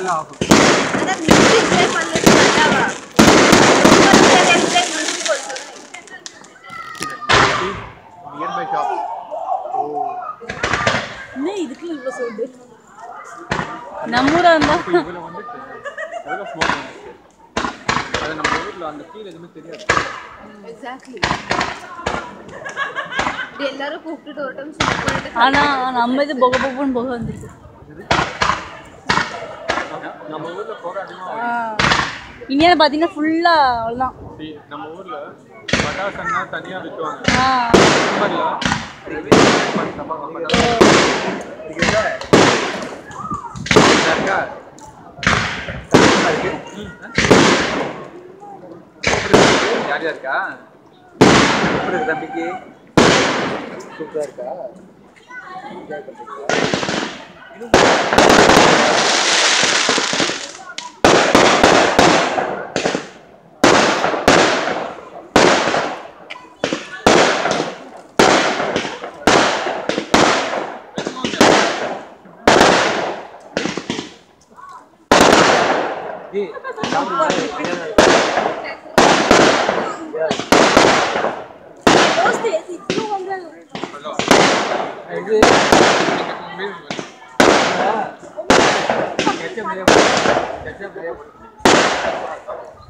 எல்லாம் ஆகும் ஆனா மியூசிக் ப்ளே பண்ணது நல்லாவா ரொம்ப நேரம் என்ஜாய் பண்ணி கொஞ்சம் நியர்பை ஷாப் என்ன இதுக்குள்ள இவ்வளோ சவுண்டு நம்ம ஊரா இருந்தா இப்போ இவ்வளோ வந்துட்டு எவ்வளோ ஸ்மோக் வந்துச்சு அது நம்ம ஊரில் அந்த ஃபீல் எதுவுமே தெரியாது எக்ஸாக்ட்லி இப்படி எல்லாரும் கூப்பிட்டுட்டு ஒரு டைம் ஸ்மோக் பண்ணிட்டு ஆனா நம்ம இது பொக பொகன்னு பொக வந்துருக்கு நம்ம ஊரில் போகிற அதிகமாக இந்தியாவில் பார்த்தீங்கன்னா ஃபுல்லாக அவ்வளோதான் நம்ம ஊரில் பட்டாசன்னா தனியாக விற்குவாங்க ஆ டிசம்பரில் யார் இருக்கா எப்படி இருக்கு தம்பிக்கு சூப்பராக இருக்கா enjoy பண்றீங்களா? ஏய், சாப்பிடுமா? இது ketchup நிறைய போடு. ketchup நிறைய போடு.